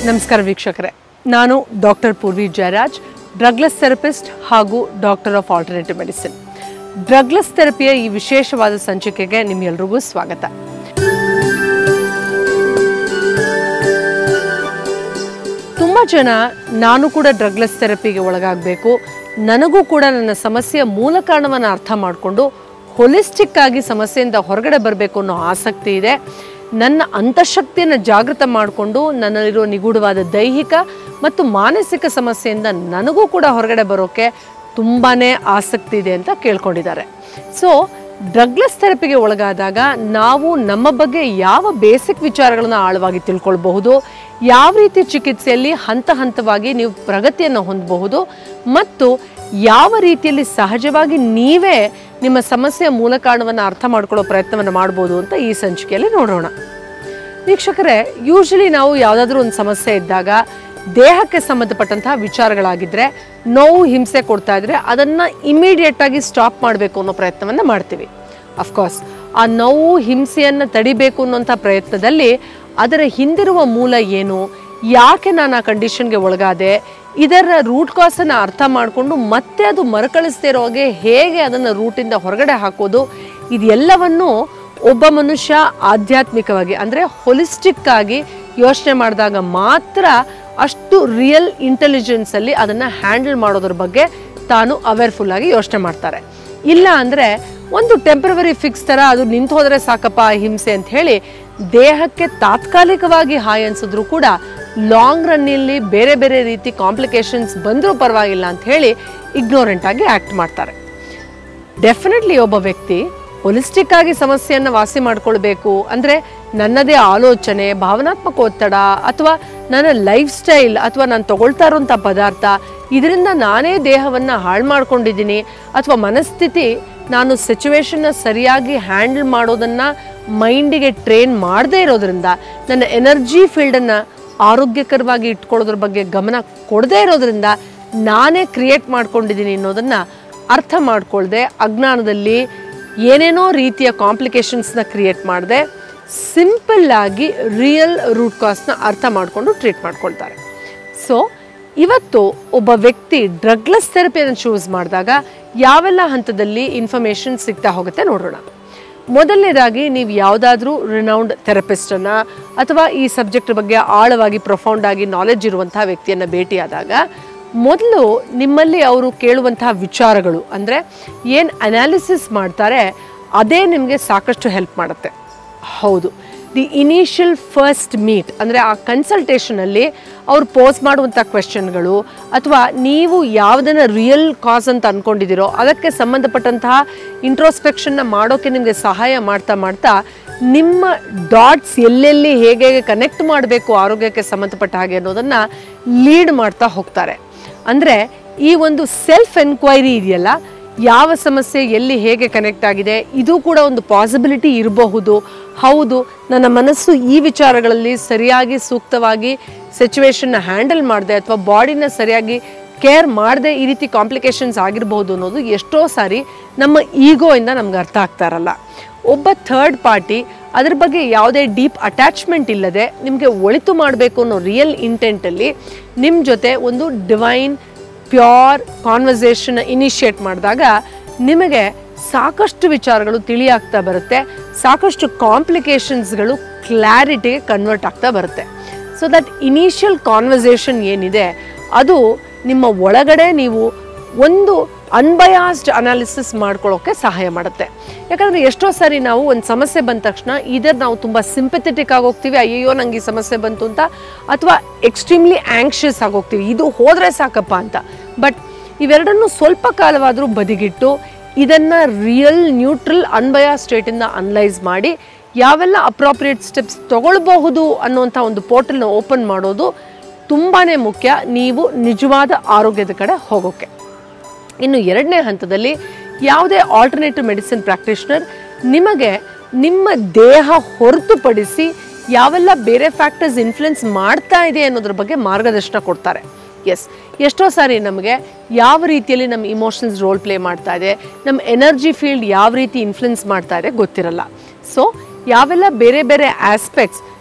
ನಮಸ್ಕಾರ ವೀಕ್ಷಕರೇ ನಾನು doctor Poorvi Jayaraj drugless therapist ಹಾಗೂ doctor of alternative medicine drugless ಥೆರಪಿಯ ಈ ವಿಶೇಷವಾದ ಸಂಚಿಕೆಗೆ ನಿಮ್ಗೆಲ್ರಿಗೂ ಸ್ವಾಗತ ತುಂಬ ಜನ ನಾನು ಕೂಡ ಡ್ರಗ್ಲೆಸ್ ಥೆರಪಿಗೆ ಒಳಗಾಗಬೇಕು ನನಗೂ ಕೂಡ ನನ್ನ ಸಮಸ್ಯೆಯ ಮೂಲ ಕಾರಣವನ್ನು ಅರ್ಥ ಮಾಡಿಕೊಂಡು ಹೊಲಿಸ್ಟಿಕ್ ಆಗಿ ಸಮಸ್ಯೆಯಿಂದ ಹೊರಗಡೆ ಬರಬೇಕು ಅನ್ನೋ ಆಸಕ್ತಿ ಇದೆ ನನ್ನ ಅಂತಃಶಕ್ತಿಯನ್ನು ಜಾಗೃತ ಮಾಡಿಕೊಂಡು ನನ್ನಲ್ಲಿರೋ ನಿಗೂಢವಾದ ದೈಹಿಕ ಮತ್ತು ಮಾನಸಿಕ ಸಮಸ್ಯೆಯಿಂದ ನನಗೂ ಕೂಡ ಹೊರಗಡೆ ಬರೋಕ್ಕೆ ತುಂಬಾ ಆಸಕ್ತಿ ಇದೆ ಅಂತ ಕೇಳ್ಕೊಂಡಿದ್ದಾರೆ ಸೊ ಡ್ರಗ್ಲೆಸ್ ಥೆರಪಿಗೆ ಒಳಗಾದಾಗ ನಾವು ನಮ್ಮ ಬಗ್ಗೆ ಯಾವ ಬೇಸಿಕ್ ವಿಚಾರಗಳನ್ನ ಆಳವಾಗಿ ತಿಳ್ಕೊಳ್ಬಹುದು ಯಾವ ರೀತಿ ಚಿಕಿತ್ಸೆಯಲ್ಲಿ ಹಂತ ಹಂತವಾಗಿ ನೀವು ಪ್ರಗತಿಯನ್ನು ಹೊಂದಬಹುದು ಮತ್ತು ಯಾವ ರೀತಿಯಲ್ಲಿ ಸಹಜವಾಗಿ ನೀವೇ ನಿಮ್ಮ ಸಮಸ್ಯೆಯ ಮೂಲ ಕಾರಣವನ್ನು ಅರ್ಥ ಮಾಡ್ಕೊಳ್ಳೋ ಪ್ರಯತ್ನವನ್ನು ಮಾಡ್ಬೋದು ಅಂತ ಈ ಸಂಚಿಕೆಯಲ್ಲಿ ನೋಡೋಣ ವೀಕ್ಷಕರೇ ಯೂಶಲಿ ನಾವು ಯಾವುದಾದ್ರೂ ಒಂದು ಸಮಸ್ಯೆ ಇದ್ದಾಗ ದೇಹಕ್ಕೆ ಸಂಬಂಧಪಟ್ಟಂತಹ ವಿಚಾರಗಳಾಗಿದ್ದರೆ ನೋವು ಹಿಂಸೆ ಕೊಡ್ತಾ ಇದ್ರೆ ಅದನ್ನು ಇಮಿಡಿಯೇಟ್ ಆಗಿ ಸ್ಟಾಪ್ ಮಾಡಬೇಕು ಅನ್ನೋ ಪ್ರಯತ್ನವನ್ನು ಮಾಡ್ತೀವಿ ಅಫ್ಕೋರ್ಸ್ ಆ ನೋವು ಹಿಂಸೆಯನ್ನು ತಡಿಬೇಕು ಅನ್ನೋಂಥ ಪ್ರಯತ್ನದಲ್ಲಿ ಅದರ ಹಿಂದಿರುವ ಮೂಲ ಏನು ಯಾಕೆ ನಾನು ಆ ಕಂಡೀಷನ್ಗೆ ಒಳಗಾದೆ ಇದರ ರೂಟ್ ಕಾಸನ್ನು ಅರ್ಥ ಮಾಡಿಕೊಂಡು ಮತ್ತೆ ಅದು ಮರುಕಳಿಸ್ದೇ ಇರೋ ಹಾಗೆ ಹೇಗೆ ಅದನ್ನು ರೂಟಿಂದ ಹೊರಗಡೆ ಹಾಕೋದು ಇದೆಲ್ಲವನ್ನು ಒಬ್ಬ ಮನುಷ್ಯ ಆಧ್ಯಾತ್ಮಿಕವಾಗಿ ಅಂದರೆ ಹೊಲಿಸ್ಟಿಕ್ ಆಗಿ ಯೋಚನೆ ಮಾಡಿದಾಗ ಮಾತ್ರ ಅಷ್ಟು ರಿಯಲ್ ಇಂಟೆಲಿಜೆನ್ಸಲ್ಲಿ ಅದನ್ನು ಹ್ಯಾಂಡಲ್ ಮಾಡೋದ್ರ ಬಗ್ಗೆ ತಾನು ಅವೇರ್ಫುಲ್ ಆಗಿ ಯೋಚನೆ ಮಾಡ್ತಾರೆ ಇಲ್ಲ ಅಂದರೆ ಒಂದು ಟೆಂಪ್ರವರಿ ಫಿಕ್ಸ್ ಥರ ಅದು ನಿಂತು ಹೋದರೆ ಸಾಕಪ್ಪ ಆ ಹಿಂಸೆ ಅಂತ ಹೇಳಿ ದೇಹಕ್ಕೆ ತಾತ್ಕಾಲಿಕವಾಗಿ ಹಾಯ್ ಅನ್ಸಿದ್ರು ಕೂಡ ಲಾಂಗ್ ರನ್ನಲ್ಲಿ ಬೇರೆ ಬೇರೆ ರೀತಿ ಕಾಂಪ್ಲಿಕೇಶನ್ಸ್ ಬಂದರೂ ಪರವಾಗಿಲ್ಲ ಅಂತ ಹೇಳಿ ಇಗ್ನೋರೆಂಟ್ ಆಗಿ ಆ್ಯಕ್ಟ್ ಮಾಡ್ತಾರೆ ಡೆಫಿನೆಟ್ಲಿ ಒಬ್ಬ ವ್ಯಕ್ತಿ ಹೊಲಿಸ್ಟಿಕ್ ಆಗಿ ಸಮಸ್ಯೆಯನ್ನು ವಾಸಿ ಮಾಡ್ಕೊಳ್ಬೇಕು ಅಂದರೆ ನನ್ನದೇ ಆಲೋಚನೆ ಭಾವನಾತ್ಮಕ ಒತ್ತಡ ಅಥವಾ ನನ್ನ ಲೈಫ್ ಸ್ಟೈಲ್ ಅಥವಾ ನಾನು ತಗೊಳ್ತಾ ಇರೋಂಥ ಪದಾರ್ಥ ಇದರಿಂದ ನಾನೇ ದೇಹವನ್ನು ಹಾಳು ಮಾಡ್ಕೊಂಡಿದ್ದೀನಿ ಅಥವಾ ಮನಸ್ಥಿತಿ ನಾನು ಸಿಚುವೇಶನ್ನ ಸರಿಯಾಗಿ ಹ್ಯಾಂಡಲ್ ಮಾಡೋದನ್ನು ಮೈಂಡಿಗೆ ಟ್ರೈನ್ ಮಾಡದೇ ಇರೋದ್ರಿಂದ ನನ್ನ ಎನರ್ಜಿ ಫೀಲ್ಡನ್ನು ಆರೋಗ್ಯಕರವಾಗಿ ಇಟ್ಕೊಳ್ಳೋದ್ರ ಬಗ್ಗೆ ಗಮನ ಕೊಡದೇ ಇರೋದ್ರಿಂದ ನಾನೇ ಕ್ರಿಯೇಟ್ ಮಾಡ್ಕೊಂಡಿದ್ದೀನಿ ಅನ್ನೋದನ್ನು ಅರ್ಥ ಮಾಡ್ಕೊಳ್ದೆ ಅಜ್ಞಾನದಲ್ಲಿ ಏನೇನೋ ರೀತಿಯ ಕಾಂಪ್ಲಿಕೇಶನ್ಸ್ನ ಕ್ರಿಯೇಟ್ ಮಾಡದೆ ಸಿಂಪಲ್ ಆಗಿ ರಿಯಲ್ ರೂಟ್ ಕಾಸ್ನ ಅರ್ಥ ಮಾಡಿಕೊಂಡು ಟ್ರೀಟ್ ಮಾಡ್ಕೊಳ್ತಾರೆ ಸೊ ಇವತ್ತು ಒಬ್ಬ ವ್ಯಕ್ತಿ ಡ್ರಗ್ಲೆಸ್ ಥೆರಪಿಯನ್ನು ಚೂಸ್ ಮಾಡಿದಾಗ ಯಾವೆಲ್ಲ ಹಂತದಲ್ಲಿ ಇನ್ಫಾರ್ಮೇಷನ್ ಸಿಗ್ತಾ ಹೋಗುತ್ತೆ ನೋಡೋಣ ಮೊದಲನೇದಾಗಿ ನೀವು ಯಾವುದಾದ್ರೂ ರಿನೌಂಡ್ ಥೆರಪಿಸ್ಟನ್ನು ಅಥವಾ ಈ ಸಬ್ಜೆಕ್ಟ್ ಬಗ್ಗೆ ಆಳವಾಗಿ ಪ್ರೊಫೌಂಡ್ ಆಗಿ ನಾಲೆಡ್ಜ್ ಇರುವಂತಹ ವ್ಯಕ್ತಿಯನ್ನು ಭೇಟಿಯಾದಾಗ ಮೊದಲು ನಿಮ್ಮಲ್ಲಿ ಅವರು ಕೇಳುವಂತಹ ವಿಚಾರಗಳು ಅಂದರೆ ಏನು ಅನಾಲಿಸಿಸ್ ಮಾಡ್ತಾರೆ ಅದೇ ನಿಮಗೆ ಸಾಕಷ್ಟು ಹೆಲ್ಪ್ ಮಾಡುತ್ತೆ ಹೌದು ದಿ ಇನಿಷಿಯಲ್ ಫಸ್ಟ್ ಮೀಟ್ ಅಂದರೆ ಆ ಕನ್ಸಲ್ಟೇಷನಲ್ಲಿ ಅವ್ರು ಪೋಸ್ ಮಾಡುವಂಥ ಕ್ವೆಶನ್ಗಳು ಅಥವಾ ನೀವು ಯಾವುದನ್ನು ರಿಯಲ್ ಕಾಸ್ ಅಂತ ಅಂದ್ಕೊಂಡಿದ್ದೀರೋ ಅದಕ್ಕೆ ಸಂಬಂಧಪಟ್ಟಂತಹ ಇಂಟ್ರೋಸ್ಪೆಕ್ಷನ್ನ ಮಾಡೋಕ್ಕೆ ನಿಮಗೆ ಸಹಾಯ ಮಾಡ್ತಾ ಮಾಡ್ತಾ ನಿಮ್ಮ ಡಾಟ್ಸ್ ಎಲ್ಲೆಲ್ಲಿ ಹೇಗೆ ಹೇಗೆ ಕನೆಕ್ಟ್ ಮಾಡಬೇಕು ಆರೋಗ್ಯಕ್ಕೆ ಸಂಬಂಧಪಟ್ಟ ಹಾಗೆ ಅನ್ನೋದನ್ನು ಲೀಡ್ ಮಾಡ್ತಾ ಹೋಗ್ತಾರೆ ಅಂದರೆ ಈ ಒಂದು ಸೆಲ್ಫ್ ಎನ್ಕ್ವೈರಿ ಇದೆಯಲ್ಲ ಯಾವ ಸಮಸ್ಯೆ ಎಲ್ಲಿ ಹೇಗೆ ಕನೆಕ್ಟ್ ಆಗಿದೆ ಇದು ಕೂಡ ಒಂದು ಪಾಸಿಬಿಲಿಟಿ ಇರಬಹುದು ಹೌದು ನನ್ನ ಮನಸ್ಸು ಈ ವಿಚಾರಗಳಲ್ಲಿ ಸರಿಯಾಗಿ ಸೂಕ್ತವಾಗಿ ಸಿಚುವೇಶನ್ನ ಹ್ಯಾಂಡಲ್ ಮಾಡದೆ ಅಥವಾ ಬಾಡಿನ ಸರಿಯಾಗಿ ಕೇರ್ ಮಾಡದೆ ಈ ರೀತಿ ಕಾಂಪ್ಲಿಕೇಶನ್ಸ್ ಆಗಿರಬಹುದು ಅನ್ನೋದು ಎಷ್ಟೋ ಸಾರಿ ನಮ್ಮ ಈಗೋಯಿಂದ ನಮ್ಗೆ ಅರ್ಥ ಆಗ್ತಾ ಇರಲ್ಲ ಒಬ್ಬ ಥರ್ಡ್ ಪಾರ್ಟಿ ಅದ್ರ ಬಗ್ಗೆ ಯಾವುದೇ ಡೀಪ್ ಅಟ್ಯಾಚ್ಮೆಂಟ್ ಇಲ್ಲದೆ ನಿಮಗೆ ಒಳಿತು ಮಾಡಬೇಕು ಅನ್ನೋ ರಿಯಲ್ ಇಂಟೆಂಟಲ್ಲಿ ನಿಮ್ಮ ಜೊತೆ ಒಂದು ಡಿವೈನ್ ಪ್ಯೂರ್ ಕಾನ್ವರ್ಸೇಷನ್ ಇನಿಷಿಯೇಟ್ ಮಾಡಿದಾಗ ನಿಮಗೆ ಸಾಕಷ್ಟು ವಿಚಾರಗಳು ತಿಳಿಯಾಗ್ತಾ ಬರುತ್ತೆ ಸಾಕಷ್ಟು ಕಾಂಪ್ಲಿಕೇಶನ್ಸ್ಗಳು ಕ್ಲಾರಿಟಿಗೆ ಕನ್ವರ್ಟ್ ಆಗ್ತಾ ಬರುತ್ತೆ ಸೊ ದಟ್ ಇನಿಷಿಯಲ್ ಕಾನ್ವರ್ಸೇಷನ್ ಏನಿದೆ ಅದು ನಿಮ್ಮ ಒಳಗಡೆ ನೀವು ಒಂದು ಅನ್ಬಯಾಸ್ಡ್ ಅನಾಲಿಸಿಸ್ ಮಾಡ್ಕೊಳ್ಳೋಕೆ ಸಹಾಯ ಮಾಡುತ್ತೆ ಯಾಕಂದರೆ ಎಷ್ಟೋ ಸಾರಿ ನಾವು ಒಂದು ಸಮಸ್ಯೆ ಬಂದ ತಕ್ಷಣ ಇದರ್ ನಾವು ತುಂಬ ಸಿಂಪಥೆಟಿಕ್ ಆಗೋಗ್ತೀವಿ ಅಯ್ಯಯ್ಯೋ ನಂಗೆ ಈ ಸಮಸ್ಯೆ ಬಂತು ಅಂತ ಅಥವಾ ಎಕ್ಸ್ಟ್ರೀಮ್ಲಿ ಆ್ಯಂಕ್ಷಿಯಸ್ ಆಗೋಗ್ತೀವಿ ಇದು ಹೋದರೆ ಸಾಕಪ್ಪ ಅಂತ ಬಟ್ ಇವೆರಡನ್ನು ಸ್ವಲ್ಪ ಕಾಲವಾದರೂ ಬದಿಗಿಟ್ಟು ಇದನ್ನು ರಿಯಲ್ ನ್ಯೂಟ್ರಲ್ ಅನ್ಬಯಾ ಸ್ಟೇಟಿಂದ ಅನಲೈಸ್ ಮಾಡಿ ಯಾವೆಲ್ಲ ಅಪ್ರಾಪ್ರಿಯೇಟ್ ಸ್ಟೆಪ್ಸ್ ತಗೊಳ್ಬಹುದು ಅನ್ನುವಂಥ ಒಂದು ಪೋರ್ಟಲ್ನ ಓಪನ್ ಮಾಡೋದು ತುಂಬಾ ಮುಖ್ಯ ನೀವು ನಿಜವಾದ ಆರೋಗ್ಯದ ಕಡೆ ಹೋಗೋಕ್ಕೆ ಇನ್ನು ಎರಡನೇ ಹಂತದಲ್ಲಿ ಯಾವುದೇ ಆಲ್ಟರ್ನೇಟಿವ್ ಮೆಡಿಸಿನ್ ಪ್ರಾಕ್ಟೀಷನರ್ ನಿಮಗೆ ನಿಮ್ಮ ದೇಹ ಹೊರತುಪಡಿಸಿ ಯಾವೆಲ್ಲ ಬೇರೆ ಫ್ಯಾಕ್ಟರ್ಸ್ ಇನ್ಫ್ಲುಯೆನ್ಸ್ ಮಾಡ್ತಾ ಇದೆ ಅನ್ನೋದ್ರ ಬಗ್ಗೆ ಮಾರ್ಗದರ್ಶನ ಕೊಡ್ತಾರೆ ಎಸ್ ಎಷ್ಟೋ ಸಾರಿ ನಮಗೆ ಯಾವ ರೀತಿಯಲ್ಲಿ ನಮ್ಮ ಇಮೋಷನ್ಸ್ ರೋಲ್ ಪ್ಲೇ ಮಾಡ್ತಾ ಇದೆ ನಮ್ಮ ಎನರ್ಜಿ ಫೀಲ್ಡ್ ಯಾವ ರೀತಿ ಇನ್ಫ್ಲುಯೆನ್ಸ್ ಮಾಡ್ತಾ ಇದೆ ಗೊತ್ತಿರಲ್ಲ ಸೊ ಯಾವೆಲ್ಲ ಬೇರೆ ಬೇರೆ ಆಸ್ಪೆಕ್ಟ್ಸ್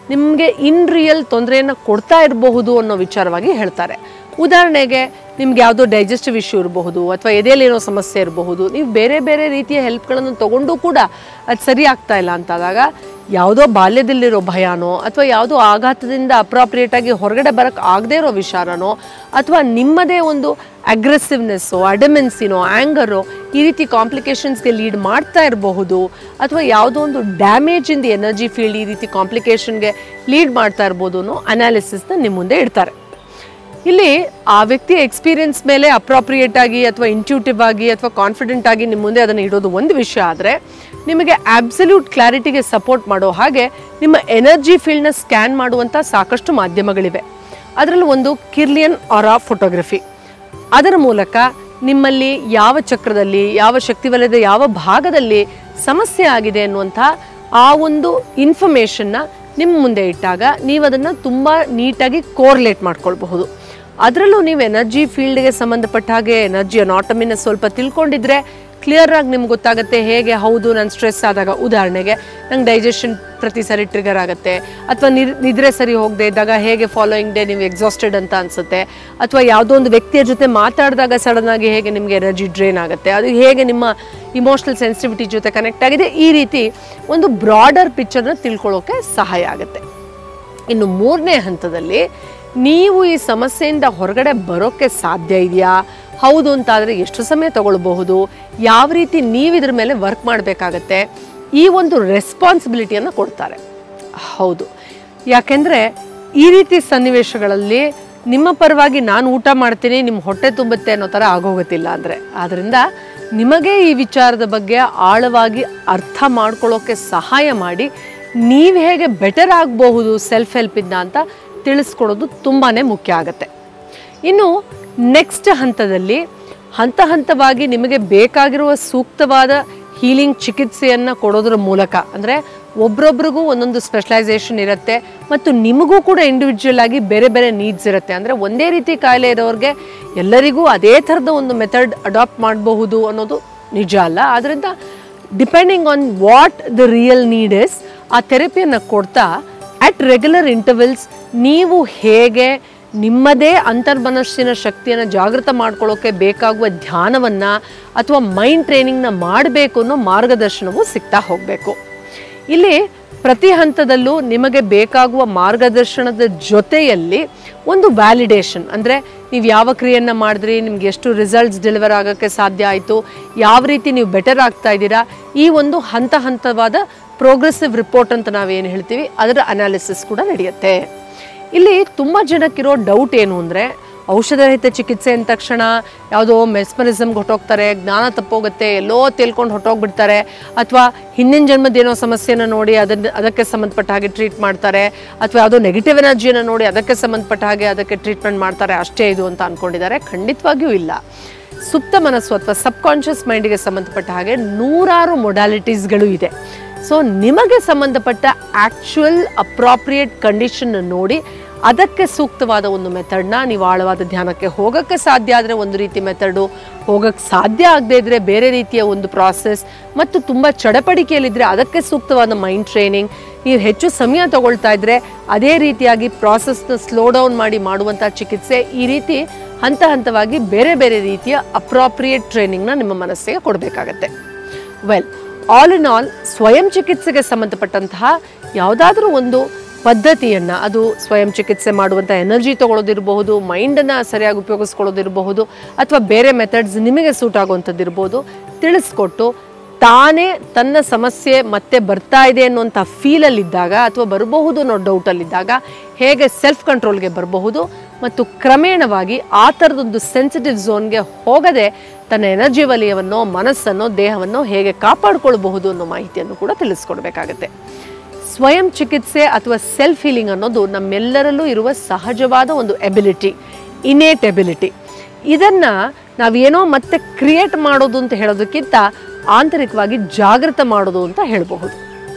ನಿಮಗೆ ಇನ್ ರಿಯಲ್ ತೊಂದರೆಯನ್ನು ಕೊಡ್ತಾ ಇರಬಹುದು ಅನ್ನೋ ವಿಚಾರವಾಗಿ ಹೇಳ್ತಾರೆ ಉದಾಹರಣೆಗೆ ನಿಮ್ಗೆ ಯಾವುದೋ ಡೈಜೆಸ್ಟಿವ್ ಇಶ್ಯೂ ಇರಬಹುದು ಅಥವಾ ಎದೆಯಲ್ಲಿ ಏನೋ ಸಮಸ್ಯೆ ಇರಬಹುದು ನೀವು ಬೇರೆ ಬೇರೆ ರೀತಿಯ ಹೆಲ್ಪ್ಗಳನ್ನು ತಗೊಂಡು ಕೂಡ ಅದು ಸರಿ ಆಗ್ತಾ ಇಲ್ಲ ಅಂತಾದಾಗ ಯಾವುದೋ ಬಾಲ್ಯದಲ್ಲಿರೋ ಭಯನೋ ಅಥವಾ ಯಾವುದೋ ಆಘಾತದಿಂದ ಅಪ್ರಾಪ್ರಿಯೇಟ್ ಆಗಿ ಹೊರಗಡೆ ಬರೋಕ್ಕೆ ಆಗದೇ ಇರೋ ವಿಚಾರನೋ ಅಥವಾ ನಿಮ್ಮದೇ ಒಂದು ಅಗ್ರೆಸಿವ್ನೆಸ್ಸು ಅಡಮೆನ್ಸಿನೋ ಆ್ಯಂಗರೋ ಈ ರೀತಿ ಕಾಂಪ್ಲಿಕೇಶನ್ಸ್ಗೆ ಲೀಡ್ ಮಾಡ್ತಾ ಇರಬಹುದು ಅಥವಾ ಯಾವುದೋ ಒಂದು damage in the energy field ಈ ರೀತಿ ಕಾಂಪ್ಲಿಕೇಶನ್ಗೆ ಲೀಡ್ ಮಾಡ್ತಾ ಇರ್ಬೋದು ಅನ್ನೋ ಅನಾಲಿಸಿಸ್ನ ನಿಮ್ಮ ಮುಂದೆ ಇಡ್ತಾರೆ ಇಲ್ಲಿ ಆ ವ್ಯಕ್ತಿಯ ಎಕ್ಸ್ಪೀರಿಯನ್ಸ್ ಮೇಲೆ ಅಪ್ರಾಪ್ರಿಯೇಟ್ ಆಗಿ ಅಥವಾ ಇಂಟ್ಯೂಟಿವ್ ಆಗಿ ಅಥವಾ ಕಾನ್ಫಿಡೆಂಟ್ ಆಗಿ ನಿಮ್ಮ ಮುಂದೆ ಅದನ್ನು ಇಡೋದು ಒಂದು ವಿಷಯ ಆದರೆ ನಿಮಗೆ ಅಬ್ಸಲ್ಯೂಟ್ ಕ್ಲಾರಿಟಿಗೆ ಸಪೋರ್ಟ್ ಮಾಡೋ ಹಾಗೆ ನಿಮ್ಮ ಎನರ್ಜಿ ಫೀಲ್ಡ್ನ ಸ್ಕ್ಯಾನ್ ಮಾಡುವಂಥ ಸಾಕಷ್ಟು ಮಾಧ್ಯಮಗಳಿವೆ ಅದರಲ್ಲಿ ಒಂದು ಕಿರ್ಲಿಯನ್ ಆರಾ ಫೋಟೋಗ್ರಫಿ ಅದರ ಮೂಲಕ ನಿಮ್ಮಲ್ಲಿ ಯಾವ ಚಕ್ರದಲ್ಲಿ ಯಾವ ಶಕ್ತಿ ವಲಯದ ಯಾವ ಭಾಗದಲ್ಲಿ ಸಮಸ್ಯೆ ಆಗಿದೆ ಅನ್ನುವಂಥ ಆ ಒಂದು ಇನ್ಫಾರ್ಮೇಷನ್ನ ನಿಮ್ಮ ಮುಂದೆ ಇಟ್ಟಾಗ ನೀವು ಅದನ್ನು ತುಂಬ ನೀಟಾಗಿ ಕೋರ್ಲೇಟ್ ಮಾಡ್ಕೊಳ್ಬಹುದು ಅದರಲ್ಲೂ ನೀವು ಎನರ್ಜಿ ಫೀಲ್ಡ್ಗೆ ಸಂಬಂಧಪಟ್ಟ ಹಾಗೆ ಎನರ್ಜಿ ಅನಾಟಮಿನ ಸ್ವಲ್ಪ ತಿಳ್ಕೊಂಡಿದ್ರೆ ಕ್ಲಿಯರ್ ಆಗಿ ನಿಮ್ಗೆ ಗೊತ್ತಾಗುತ್ತೆ ಹೇಗೆ ಹೌದು ನಾನು ಸ್ಟ್ರೆಸ್ ಆದಾಗ ಉದಾಹರಣೆಗೆ ನಂಗೆ ಡೈಜೆಷನ್ ಪ್ರತಿ ಸರಿ ಟ್ರಿಗರ್ ಆಗುತ್ತೆ ಅಥವಾ ನಿದ್ರೆ ಸರಿ ಹೋಗದೆ ಇದ್ದಾಗ ಹೇಗೆ ಫಾಲೋಯಿಂಗ್ ಡೇ ನೀವು ಎಕ್ಸಾಸ್ಟೆಡ್ ಅಂತ ಅನ್ಸುತ್ತೆ ಅಥವಾ ಯಾವುದೋ ಒಂದು ವ್ಯಕ್ತಿಯ ಜೊತೆ ಮಾತಾಡಿದಾಗ ಸಡನ್ ಆಗಿ ಹೇಗೆ ನಿಮಗೆ ಎನರ್ಜಿ ಡ್ರೈನ್ ಆಗುತ್ತೆ ಅದು ಹೇಗೆ ನಿಮ್ಮ ಇಮೋಷನಲ್ ಸೆನ್ಸಿಟಿವಿಟಿ ಜೊತೆ ಕನೆಕ್ಟ್ ಆಗಿದೆ ಈ ರೀತಿ ಒಂದು ಬ್ರಾಡರ್ ಪಿಕ್ಚರ್ನ ತಿಳ್ಕೊಳ್ಳೋಕೆ ಸಹಾಯ ಆಗುತ್ತೆ ಇನ್ನು ಮೂರನೇ ಹಂತದಲ್ಲಿ ನೀವು ಈ ಸಮಸ್ಯೆಯಿಂದ ಹೊರಗಡೆ ಬರೋಕ್ಕೆ ಸಾಧ್ಯ ಇದೆಯಾ ಹೌದು ಅಂತಾದರೆ ಎಷ್ಟು ಸಮಯ ತಗೊಳ್ಬಹುದು ಯಾವ ರೀತಿ ನೀವು ಇದ್ರ ಮೇಲೆ ವರ್ಕ್ ಮಾಡಬೇಕಾಗತ್ತೆ ಈ ಒಂದು ರೆಸ್ಪಾನ್ಸಿಬಿಲಿಟಿಯನ್ನು ಕೊಡ್ತಾರೆ ಹೌದು ಯಾಕೆಂದರೆ ಈ ರೀತಿ ಸನ್ನಿವೇಶಗಳಲ್ಲಿ ನಿಮ್ಮ ಪರವಾಗಿ ನಾನು ಊಟ ಮಾಡ್ತೀನಿ ನಿಮ್ಮ ಹೊಟ್ಟೆ ತುಂಬುತ್ತೆ ಅನ್ನೋ ಥರ ಆಗೋಗತ್ತಿಲ್ಲ ಅಂದರೆ ಆದ್ದರಿಂದ ನಿಮಗೆ ಈ ವಿಚಾರದ ಬಗ್ಗೆ ಆಳವಾಗಿ ಅರ್ಥ ಮಾಡ್ಕೊಳ್ಳೋಕ್ಕೆ ಸಹಾಯ ಮಾಡಿ ನೀವು ಹೇಗೆ ಬೆಟರ್ ಆಗಬಹುದು ಸೆಲ್ಫ್ ಹೆಲ್ಪಿಂದ ಅಂತ ತಿಳಿಸ್ಕೊಡೋದು ತುಂಬಾ ಮುಖ್ಯ ಆಗುತ್ತೆ ಇನ್ನು ನೆಕ್ಸ್ಟ್ ಹಂತದಲ್ಲಿ ಹಂತ ಹಂತವಾಗಿ ನಿಮಗೆ ಬೇಕಾಗಿರುವ ಸೂಕ್ತವಾದ ಹೀಲಿಂಗ್ ಚಿಕಿತ್ಸೆಯನ್ನು ಕೊಡೋದ್ರ ಮೂಲಕ ಅಂದರೆ ಒಬ್ರೊಬ್ರಿಗೂ ಒಂದೊಂದು ಸ್ಪೆಷಲೈಸೇಷನ್ ಇರುತ್ತೆ ಮತ್ತು ನಿಮಗೂ ಕೂಡ ಇಂಡಿವಿಜುವಲ್ ಆಗಿ ಬೇರೆ ಬೇರೆ ನೀಡ್ಸ್ ಇರುತ್ತೆ ಅಂದರೆ ಒಂದೇ ರೀತಿ ಕಾಯಿಲೆ ಇರೋರಿಗೆ ಎಲ್ಲರಿಗೂ ಅದೇ ಥರದ ಒಂದು ಮೆಥಡ್ ಅಡಾಪ್ಟ್ ಮಾಡಬಹುದು ಅನ್ನೋದು ನಿಜ ಅಲ್ಲ ಆದ್ದರಿಂದ depending on what the real need is ಆ ಥೆರಪಿಯನ್ನು ಕೊಡ್ತಾ ಅಟ್ ರೆಗ್ಯುಲರ್ ಇಂಟರ್ವಲ್ಸ್ ನೀವು ಹೇಗೆ ನಿಮ್ಮದೇ ಅಂತರ್ಮನಸ್ಸಿನ ಶಕ್ತಿಯನ್ನು ಜಾಗೃತ ಮಾಡ್ಕೊಳ್ಳೋಕೆ ಬೇಕಾಗುವ ಧ್ಯಾನವನ್ನು ಅಥವಾ ಮೈಂಡ್ ಟ್ರೈನಿಂಗ್ನ ಮಾಡಬೇಕು ಅನ್ನೋ ಮಾರ್ಗದರ್ಶನವು ಸಿಗ್ತಾ ಹೋಗಬೇಕು ಇಲ್ಲಿ ಪ್ರತಿ ಹಂತದಲ್ಲೂ ನಿಮಗೆ ಬೇಕಾಗುವ ಮಾರ್ಗದರ್ಶನದ ಜೊತೆಯಲ್ಲಿ ಒಂದು ವ್ಯಾಲಿಡೇಷನ್ ಅಂದರೆ ನೀವು ಯಾವ ಕ್ರಿಯೆಯನ್ನು ಮಾಡಿದ್ರಿ ನಿಮ್ಗೆ ಎಷ್ಟು ರಿಸಲ್ಟ್ಸ್ ಡೆಲಿವರ್ ಆಗೋಕ್ಕೆ ಸಾಧ್ಯ ಆಯಿತು ಯಾವ ರೀತಿ ನೀವು ಬೆಟರ್ ಆಗ್ತಾ ಇದ್ದೀರಾ ಈ ಒಂದು ಹಂತ ಹಂತವಾದ ಪ್ರೋಗ್ರೆಸಿವ್ ರಿಪೋರ್ಟ್ ಅಂತ ನಾವೇನು ಹೇಳ್ತೀವಿ ಅದರ ಅನಾಲಿಸಿಸ್ ಕೂಡ ನಡೆಯುತ್ತೆ ಇಲ್ಲಿ ತುಂಬ ಜನಕ್ಕಿರೋ ಡೌಟ್ ಏನು ಅಂದರೆ ಔಷಧರಹಿತ ಚಿಕಿತ್ಸೆ ಅಂದ ತಕ್ಷಣ ಯಾವುದೋ ಮೆಸ್ಮರಿಸಮ್ಗೆ ಹೊಟ್ಟೋಗ್ತಾರೆ ಜ್ಞಾನ ತಪ್ಪೋಗುತ್ತೆ ಎಲ್ಲೋ ತೇಲ್ಕೊಂಡು ಹೊಟ್ಟೋಗ್ಬಿಡ್ತಾರೆ ಅಥವಾ ಹಿಂದಿನ ಜನ್ಮದ ಏನೋ ಸಮಸ್ಯೆನ ನೋಡಿ ಅದನ್ನ ಅದಕ್ಕೆ ಸಂಬಂಧಪಟ್ಟ ಹಾಗೆ ಟ್ರೀಟ್ ಮಾಡ್ತಾರೆ ಅಥವಾ ಯಾವುದೋ ನೆಗೆಟಿವ್ ಎನರ್ಜಿಯನ್ನು ನೋಡಿ ಅದಕ್ಕೆ ಸಂಬಂಧಪಟ್ಟ ಹಾಗೆ ಅದಕ್ಕೆ ಟ್ರೀಟ್ಮೆಂಟ್ ಮಾಡ್ತಾರೆ ಅಷ್ಟೇ ಇದು ಅಂತ ಅಂದ್ಕೊಂಡಿದ್ದಾರೆ ಖಂಡಿತವಾಗಿಯೂ ಇಲ್ಲ ಸುಪ್ತ ಮನಸ್ಸು ಅಥವಾ ಸಬ್ಕಾನ್ಷಿಯಸ್ ಮೈಂಡಿಗೆ ಸಂಬಂಧಪಟ್ಟ ಹಾಗೆ ನೂರಾರು ಮೊಡಾಲಿಟೀಸ್ಗಳು ಇದೆ ಸೊ ನಿಮಗೆ ಸಂಬಂಧಪಟ್ಟ ಆ್ಯಕ್ಚುಯಲ್ ಅಪ್ರಾಪ್ರಿಯೇಟ್ ಕಂಡೀಷನ್ ನೋಡಿ ಅದಕ್ಕೆ ಸೂಕ್ತವಾದ ಒಂದು ಮೆಥಡ್ನ ನೀವು ಆಳವಾದ ಧ್ಯಾನಕ್ಕೆ ಹೋಗೋಕ್ಕೆ ಸಾಧ್ಯ ಆದರೆ ಒಂದು ರೀತಿ ಮೆಥಡು ಹೋಗೋಕ್ಕೆ ಸಾಧ್ಯ ಆಗದೇ ಇದ್ದರೆ ಬೇರೆ ರೀತಿಯ ಒಂದು ಪ್ರಾಸೆಸ್ ಮತ್ತು ತುಂಬ ಚಡಪಡಿಕೆಯಲ್ಲಿದ್ದರೆ ಅದಕ್ಕೆ ಸೂಕ್ತವಾದ ಮೈಂಡ್ ಟ್ರೈನಿಂಗ್ ನೀವು ಹೆಚ್ಚು ಸಮಯ ತಗೊಳ್ತಾ ಇದ್ದರೆ ಅದೇ ರೀತಿಯಾಗಿ ಪ್ರಾಸೆಸ್ನ ಸ್ಲೋ ಡೌನ್ ಮಾಡಿ ಮಾಡುವಂಥ ಚಿಕಿತ್ಸೆ ಈ ರೀತಿ ಹಂತ ಹಂತವಾಗಿ ಬೇರೆ ಬೇರೆ ರೀತಿಯ ಅಪ್ರಾಪ್ರಿಯೇಟ್ ಟ್ರೈನಿಂಗ್ನ ನಿಮ್ಮ ಮನಸ್ಸಿಗೆ ಕೊಡಬೇಕಾಗತ್ತೆ ವೆಲ್ ಆಲ್ ಇನ್ ಆಲ್ ಸ್ವಯಂ ಚಿಕಿತ್ಸೆಗೆ ಸಂಬಂಧಪಟ್ಟಂತಹ ಯಾವುದಾದ್ರೂ ಒಂದು ಪದ್ಧತಿಯನ್ನು ಅದು ಸ್ವಯಂ ಚಿಕಿತ್ಸೆ ಮಾಡುವಂಥ ಎನರ್ಜಿ ತಗೊಳ್ಳೋದಿರಬಹುದು ಮೈಂಡನ್ನು ಸರಿಯಾಗಿ ಉಪಯೋಗಿಸ್ಕೊಳ್ಳೋದಿರಬಹುದು ಅಥವಾ ಬೇರೆ ಮೆಥಡ್ಸ್ ನಿಮಗೆ ಸೂಟ್ ಆಗುವಂಥದ್ದಿರ್ಬೋದು ತಿಳಿಸ್ಕೊಟ್ಟು ತಾನೇ ತನ್ನ ಸಮಸ್ಯೆ ಮತ್ತೆ ಬರ್ತಾ ಇದೆ ಅನ್ನುವಂಥ ಫೀಲಲ್ಲಿದ್ದಾಗ ಅಥವಾ ಬರಬಹುದು ಅನ್ನೋ ಡೌಟಲ್ಲಿದ್ದಾಗ ಹೇಗೆ ಸೆಲ್ಫ್ ಕಂಟ್ರೋಲ್ಗೆ ಬರಬಹುದು ಮತ್ತು ಕ್ರಮೇಣವಾಗಿ ಆ ಥರದೊಂದು ಸೆನ್ಸಿಟಿವ್ ಝೋನ್ಗೆ ಹೋಗದೆ ತನ್ನ ಎನರ್ಜಿ ವಲಯವನ್ನು ಮನಸ್ಸನ್ನು ದೇಹವನ್ನು ಹೇಗೆ ಕಾಪಾಡಿಕೊಳ್ಬಹುದು ಅನ್ನೋ ಮಾಹಿತಿಯನ್ನು ಕೂಡ ತಿಳಿಸ್ಕೊಡ್ಬೇಕಾಗತ್ತೆ ಸ್ವಯಂ ಚಿಕಿತ್ಸೆ ಅಥವಾ ಸೆಲ್ಫ್ ಹೀಲಿಂಗ್ ಅನ್ನೋದು ನಮ್ಮೆಲ್ಲರಲ್ಲೂ ಇರುವ ಸಹಜವಾದ ಒಂದು ಎಬಿಲಿಟಿ ಇನೇಟ್ ಎಬಿಲಿಟಿ ಇದನ್ನು ನಾವೇನೋ ಮತ್ತೆ ಕ್ರಿಯೇಟ್ ಮಾಡೋದು ಅಂತ ಹೇಳೋದಕ್ಕಿಂತ ಆಂತರಿಕವಾಗಿ ಜಾಗೃತ ಮಾಡೋದು ಅಂತ ಹೇಳಬಹುದು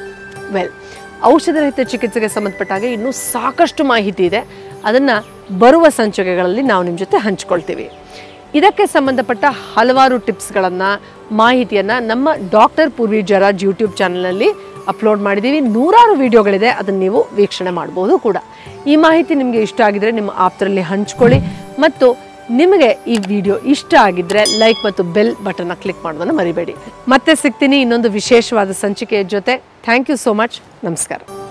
ವೆಲ್ ಔಷಧರಹಿತ ಚಿಕಿತ್ಸೆಗೆ ಸಂಬಂಧಪಟ್ಟಾಗ ಇನ್ನೂ ಸಾಕಷ್ಟು ಮಾಹಿತಿ ಇದೆ ಅದನ್ನು ಬರುವ ಸಂಚಿಕೆಗಳಲ್ಲಿ ನಾವು ನಿಮ್ಮ ಜೊತೆ ಹಂಚ್ಕೊಳ್ತೀವಿ ಇದಕ್ಕೆ ಸಂಬಂಧಪಟ್ಟ ಹಲವಾರು ಟಿಪ್ಸ್ಗಳನ್ನು ಮಾಹಿತಿಯನ್ನು ನಮ್ಮ ಡಾಕ್ಟರ್ ಪೂರ್ವಿ ಜರಾಜ್ ಯೂಟ್ಯೂಬ್ ಚಾನಲಲ್ಲಿ ಅಪ್ಲೋಡ್ ಮಾಡಿದ್ದೀವಿ ನೂರಾರು ವಿಡಿಯೋಗಳಿದೆ ಅದನ್ನು ನೀವು ವೀಕ್ಷಣೆ ಮಾಡ್ಬೋದು ಕೂಡ ಈ ಮಾಹಿತಿ ನಿಮಗೆ ಇಷ್ಟ ಆಗಿದ್ರೆ ನಿಮ್ಮ ಆಪ್ತರಲ್ಲಿ ಹಂಚ್ಕೊಳ್ಳಿ ಮತ್ತು ನಿಮಗೆ ಈ ವಿಡಿಯೋ ಇಷ್ಟ ಆಗಿದ್ರೆ ಲೈಕ್ ಮತ್ತು ಬೆಲ್ ಬಟನ್ನ ಕ್ಲಿಕ್ ಮಾಡೋದನ್ನು ಮರಿಬೇಡಿ ಮತ್ತೆ ಸಿಗ್ತೀನಿ ಇನ್ನೊಂದು ವಿಶೇಷವಾದ ಸಂಚಿಕೆಯ ಜೊತೆ ಥ್ಯಾಂಕ್ ಯು ಸೋ ಮಚ್ ನಮಸ್ಕಾರ